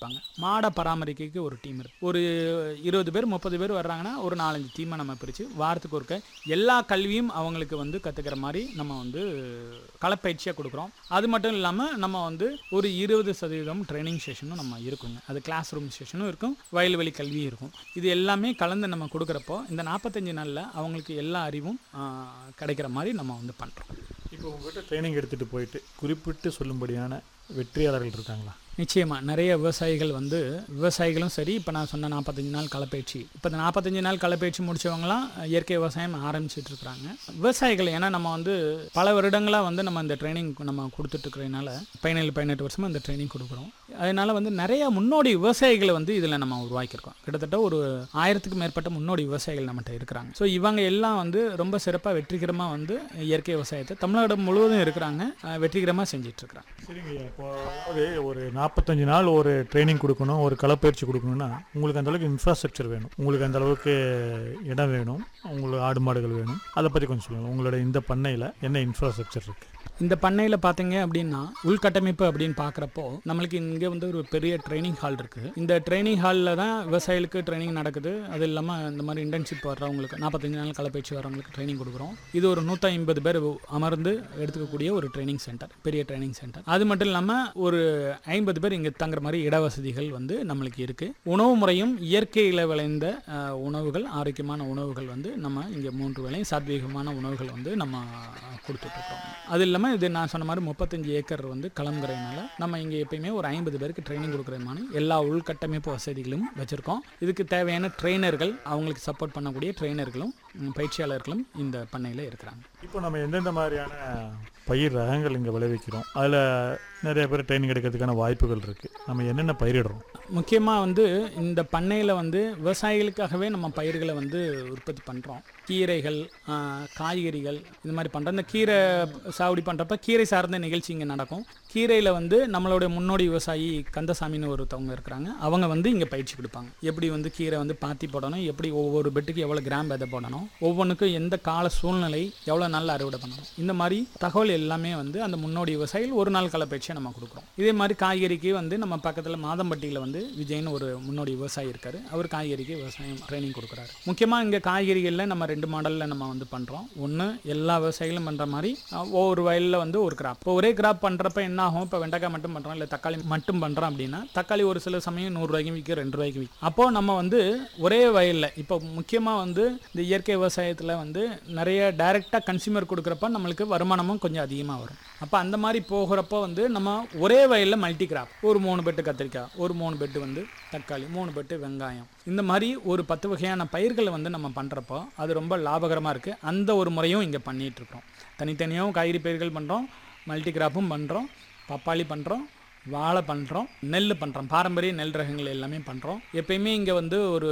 இருப்பாங்க மாடை பராமரிக்க ஒரு டீம் இருக்கு ஒரு இருபது பேர் முப்பது பேர் வர்றாங்கன்னா ஒரு நாலஞ்சு டீமை நம்ம பிரித்து வாரத்துக்கு ஒருக்க எல்லா கல்வியும் அவங்களுக்கு வந்து கற்றுக்கிற மாதிரி நம்ம வந்து களப்பயிற்சியாக கொடுக்குறோம் அது மட்டும் இல்லாமல் நம்ம வந்து ஒரு இருபது சதவீதம் ட்ரைனிங் செஷனும் நம்ம இருக்குங்க அது கிளாஸ் ரூம் செஷனும் இருக்கும் வயல்வெளி கல்வியும் இருக்கும் இது எல்லாமே கலந்து நம்ம கொடுக்குறப்போ இந்த நாற்பத்தஞ்சு நாளில் அவங்களுக்கு எல்லா அறிவும் ஆ, கிடைக்கிற மாதிரி நம்ம வந்து பண்ணுறோம் இப்போ உங்கள்கிட்ட ட்ரைனிங் எடுத்துகிட்டு போயிட்டு குறிப்பிட்டு சொல்லும்படியான வெற்றியாளர்கள் இருக்காங்களா நிச்சயமாக நிறைய விவசாயிகள் வந்து விவசாயிகளும் சரி இப்போ நான் சொன்ன நாற்பத்தஞ்சு நாள் களப்பயிற்சி இப்போ இந்த நாற்பத்தஞ்சு நாள் களப்பயிற்சி முடிச்சவங்களாம் இயற்கை விவசாயம் ஆரம்பிச்சிட்டு இருக்கிறாங்க விவசாயிகள் ஏன்னா நம்ம வந்து பல வருடங்களாக வந்து நம்ம இந்த ட்ரைனிங் நம்ம கொடுத்துட்ருக்கிறதுனால பதினேழு பதினெட்டு வருஷமாக இந்த ட்ரைனிங் கொடுக்குறோம் அதனால வந்து நிறைய முன்னோடி விவசாயிகளை வந்து இதில் நம்ம உருவாக்கியிருக்கோம் கிட்டத்தட்ட ஒரு ஆயிரத்துக்கு மேற்பட்ட முன்னோடி விவசாயிகள் நம்மகிட்ட இருக்கிறாங்க ஸோ இவங்க எல்லாம் வந்து ரொம்ப சிறப்பாக வெற்றிகரமாக வந்து இயற்கை விவசாயத்தை தமிழ்நாடு முழுவதும் இருக்கிறாங்க அஹ் வெற்றிகரமாக செஞ்சிட்டு இருக்கிறாங்க சரிங்க இப்போ அதாவது ஒரு நாற்பத்தஞ்சு நாள் ஒரு ட்ரைனிங் கொடுக்கணும் ஒரு களப்பயிற்சி கொடுக்கணும்னா உங்களுக்கு அந்த அளவுக்கு இன்ஃப்ராஸ்ட்ரக்சர் வேணும் உங்களுக்கு அந்த அளவுக்கு இடம் வேணும் உங்களுக்கு ஆடு மாடுகள் வேணும் அதை பற்றி கொஞ்சம் சொல்லுங்கள் உங்களோட இந்த பண்ணையில் என்ன இன்ஃப்ராஸ்ட்ரக்சர் இருக்குது இந்த பண்ணையில் பார்த்தீங்க அப்படின்னா உள்கட்டமைப்பு அப்படின்னு பார்க்குறப்போ நம்மளுக்கு இங்கே வந்து ஒரு பெரிய ட்ரைனிங் ஹால் இருக்குது இந்த ட்ரைனிங் ஹாலில் தான் விவசாயிகளுக்கு ட்ரைனிங் நடக்குது அது இல்லாமல் இந்த மாதிரி இன்டர்ன்ஷிப் வர்றவங்களுக்கு நாற்பத்தஞ்சு நாள் களப்பயிற்சி வர்றவங்களுக்கு ட்ரைனிங் கொடுக்குறோம் இது ஒரு நூற்றி ஐம்பது பேர் அமர்ந்து எடுத்துக்கக்கூடிய ஒரு ட்ரைனிங் சென்டர் பெரிய ட்ரைனிங் சென்டர் அது மட்டும் இல்லாமல் ஒரு ஐம்பது பேர் இங்கே தங்குற மாதிரி இடவசதிகள் வந்து நம்மளுக்கு இருக்குது உணவு முறையும் இயற்கையில் விளைந்த அஹ், உணவுகள் ஆரோக்கியமான உணவுகள் வந்து நம்ம இங்கே மூன்று வேளையும் சாத்வீகமான உணவுகள் வந்து நம்ம கொடுத்துட்ருக்கோம் அது இல்லாமல் இது நான் சொன்ன மாதிரி முப்பத்தஞ்சு ஏக்கர் வந்து களம்கிறதுனால நம்ம இங்கே எப்பயுமே ஒரு ஐம்பது பேருக்கு ட்ரைனிங் கொடுக்குறதுமான எல்லா உள்கட்டமைப்பு வசதிகளும் வச்சுருக்கோம் இதுக்கு தேவையான ட்ரெயினர்கள் அவங்களுக்கு சப்போர்ட் பண்ணக்கூடிய ட்ரெயினர்களும் ம், பயிற்சியாளர்களும் இந்த பண்ணையில் இருக்கிறாங்க இப்போ நம்ம எந்தெந்த மாதிரியான பயிர் ரகங்கள் இங்கே விளைவிக்கிறோம் அதில் நிறைய பேர் ட்ரைனிங் எடுக்கிறதுக்கான வாய்ப்புகள் இருக்குது நம்ம என்னென்ன பயிரிடுறோம் முக்கியமாக வந்து இந்த பண்ணையில் வந்து விவசாயிகளுக்காகவே நம்ம பயிர்களை வந்து உற்பத்தி பண்ணுறோம் கீரைகள் ஆ, காய்கறிகள் இது மாதிரி பண்ணுறோம் இந்த கீரை சாகுடி பண்ணுறப்ப கீரை சார்ந்த நிகழ்ச்சி இங்கே நடக்கும் கீரையில் வந்து நம்மளுடைய முன்னோடி விவசாயி கந்தசாமின்னு ஒருத்தவங்க இருக்கிறாங்க அவங்க வந்து இங்கே பயிற்சி கொடுப்பாங்க எப்படி வந்து கீரை வந்து பாத்தி போடணும் எப்படி ஒவ்வொரு பெட்டுக்கு எவ்வளோ கிராம் விதை போடணும் ஒவ்வொன்றுக்கும் எந்த கால சூழ்நிலை எவ்வளோ நாள் அறுவடை பண்ணணும் இந்த மாதிரி தகவல் எல்லாமே வந்து அந்த முன்னோடி விவசாயிகள் ஒரு நாள் களப்பயிற்சியை நம்ம கொடுக்குறோம் இதே மாதிரி காய்கறிக்கு வந்து நம்ம பக்கத்தில் மாதம்பட்டியில் வந்து விஜய்னு ஒரு முன்னோடி விவசாயி இருக்காரு அவர் காய்கறிக்கு விவசாயம் ட்ரைனிங் கொடுக்குறாரு முக்கியமாக இங்கே காய்கறிகளில் நம்ம ரெண்டு மாடலில் நம்ம வந்து பண்ணுறோம் ஒன்று எல்லா விவசாயிகளும் பண்ணுற மாதிரி அஹ், ஒவ்வொரு வயலில் வந்து ஒரு கிராப் இப்போ ஒரே கிராப் பண்ணுறப்ப என்ன ஆகும் இப்போ வெண்டைக்காய் மட்டும் பண்ணுறோம் இல்லை தக்காளி மட்டும் பண்ணுறோம் அப்படின்னா தக்காளி ஒரு சில சமயம் நூறுரூவாய்க்கு விற்கும் ரெண்டு ரூபாய்க்கு விற்கும் அப்போது நம்ம வந்து ஒரே வயலில் இப்போ முக்கியமாக வந்து இந்த இயற்கை விவசாயத்தில் வந்து நிறைய டைரெக்டாக கன்சியூமர் கொடுக்குறப்ப நம்மளுக்கு வருமானமும் கொஞ்சம் அதிகமாக வரும் அப்போ அந்த மாதிரி போகிறப்போ வந்து நம்ம ஒரே வயலில் மல்டி கிராப் ஒரு மூணு பெட்டு கத்திரிக்காய் ஒரு மூணு பெட்டு வந்து தக்காளி மூணு பெட்டு வெங்காயம் இந்த மாதிரி ஒரு பத்து வகையான பயிர்களை வந்து நம்ம பண்ணுறப்போ அது ரொம்ப லாபகரமாக இருக்குது அந்த ஒரு முறையும் இங்கே பண்ணிகிட்ருக்கோம் தனித்தனியாகவும் காய்கறி பயிர்கள் பண்ணுறோம் மல்டி கிராப்பும் பண்ணுறோம் பப்பாளி பண்ணுறோம் வாழை பண்ணுறோம் நெல் பண்ணுறோம் பாரம்பரிய நெல் ரகங்கள் எல்லாமே பண்ணுறோம் எப்பயுமே இங்கே வந்து ஒரு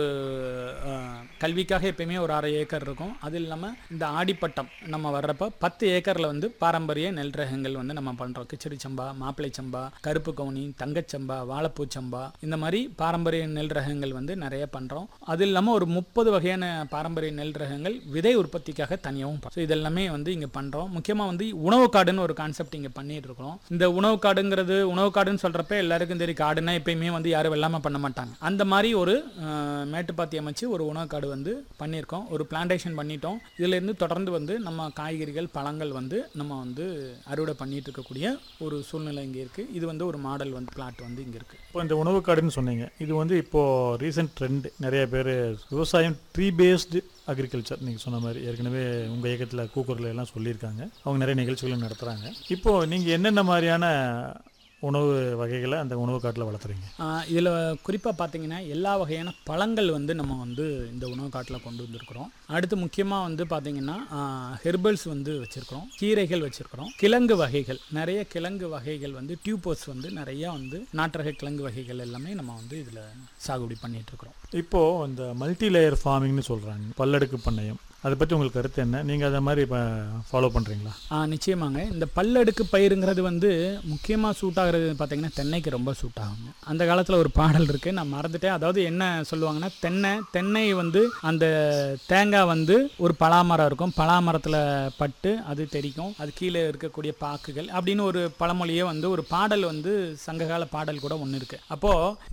அஹ், கல்விக்காக எப்பயுமே ஒரு அரை ஏக்கர் இருக்கும் அது இல்லாமல் இந்த ஆடிப்பட்டம் நம்ம வர்றப்போ பத்து ஏக்கரில் வந்து பாரம்பரிய நெல் ரகங்கள் வந்து நம்ம பண்ணுறோம் கிச்சடி சம்பா மாப்பிளை சம்பா கருப்பு கவுனி தங்கச்சம்பா வாழைப்பூ சம்பா இந்த மாதிரி பாரம்பரிய நெல் ரகங்கள் வந்து நிறைய பண்ணுறோம் அது இல்லாமல் ஒரு முப்பது வகையான பாரம்பரிய நெல் ரகங்கள் விதை உற்பத்திக்காக தனியாகவும் ஸோ இதெல்லாமே வந்து இங்கே பண்ணுறோம் முக்கியமாக வந்து உணவு காடுன்னு ஒரு கான்செப்ட் இங்கே பண்ணிட்டு இருக்கிறோம் இந்த உணவு காடுங்கிறது உணவு காடுன்னு சொல்கிறப்ப எல்லாருக்கும் தெரியும் காடுனா எப்பயுமே வந்து யாரும் வெள்ளாமல் பண்ண மாட்டாங்க அந்த மாதிரி ஒரு அஹ், மேட்டுப்பாத்தி அமைச்சு ஒரு உணவு காடு வந்து பண்ணியிருக்கோம் ஒரு பிளான்டேஷன் பண்ணிட்டோம் இதிலேருந்து தொடர்ந்து வந்து நம்ம காய்கறிகள் பழங்கள் வந்து நம்ம வந்து அறுவடை பண்ணிட்டு இருக்கக்கூடிய ஒரு சூழ்நிலை இங்கே இருக்குது இது வந்து ஒரு மாடல் வந்து பிளாட் வந்து இங்கே இருக்குது இப்போ இந்த உணவு காடுன்னு சொன்னீங்க இது வந்து இப்போது ரீசெண்ட் ட்ரெண்ட் நிறைய பேர் விவசாயம் ட்ரீ பேஸ்டு அக்ரிகல்ச்சர் நீங்கள் சொன்ன மாதிரி ஏற்கனவே உங்கள் இயக்கத்தில் கூக்குரல் எல்லாம் சொல்லியிருக்காங்க அவங்க நிறைய நிகழ்ச்சிகளும் நடத்துகிறாங்க இப்போது நீங்கள் என்னென்ன மாதிரியான உணவு வகைகளை அந்த உணவு காட்டில் வளர்த்துறீங்க இதில் குறிப்பாக பார்த்தீங்கன்னா எல்லா வகையான பழங்கள் வந்து நம்ம வந்து இந்த உணவு காட்டில் கொண்டு வந்திருக்கிறோம் அடுத்து முக்கியமாக வந்து பார்த்தீங்கன்னா ஹெர்பல்ஸ் வந்து வச்சுருக்கிறோம் கீரைகள் வச்சுருக்கிறோம் கிழங்கு வகைகள் நிறைய கிழங்கு வகைகள் வந்து டியூபோஸ் வந்து நிறையா வந்து நாட்டரக கிழங்கு வகைகள் எல்லாமே நம்ம வந்து இதில் சாகுபடி பண்ணிட்டு இருக்கிறோம் இப்போது இந்த மல்டி லேயர் ஃபார்மிங்னு சொல்கிறாங்க பல்லடுக்கு பண்ணையம் அதை பற்றி உங்களுக்கு கருத்து என்ன நீங்கள் அதை மாதிரி இப்போ ஃபாலோ பண்ணுறீங்களா ஆ நிச்சயமாங்க இந்த பல்லடுக்கு பயிருங்கிறது வந்து முக்கியமாக சூட் ஆகுறது பார்த்தீங்கன்னா தென்னைக்கு ரொம்ப சூட் ஆகுங்க அந்த காலத்தில் ஒரு பாடல் இருக்குது நான் மறந்துட்டேன் அதாவது என்ன சொல்லுவாங்கன்னா தென்னை தென்னை வந்து அந்த தேங்காய் வந்து ஒரு பலாமரம் இருக்கும் பலாமரத்தில் பட்டு அது தெரிக்கும் அது கீழே இருக்கக்கூடிய பாக்குகள் அப்படின்னு ஒரு பழமொழியே வந்து ஒரு பாடல் வந்து சங்ககால பாடல் கூட ஒன்று இருக்குது அப்போது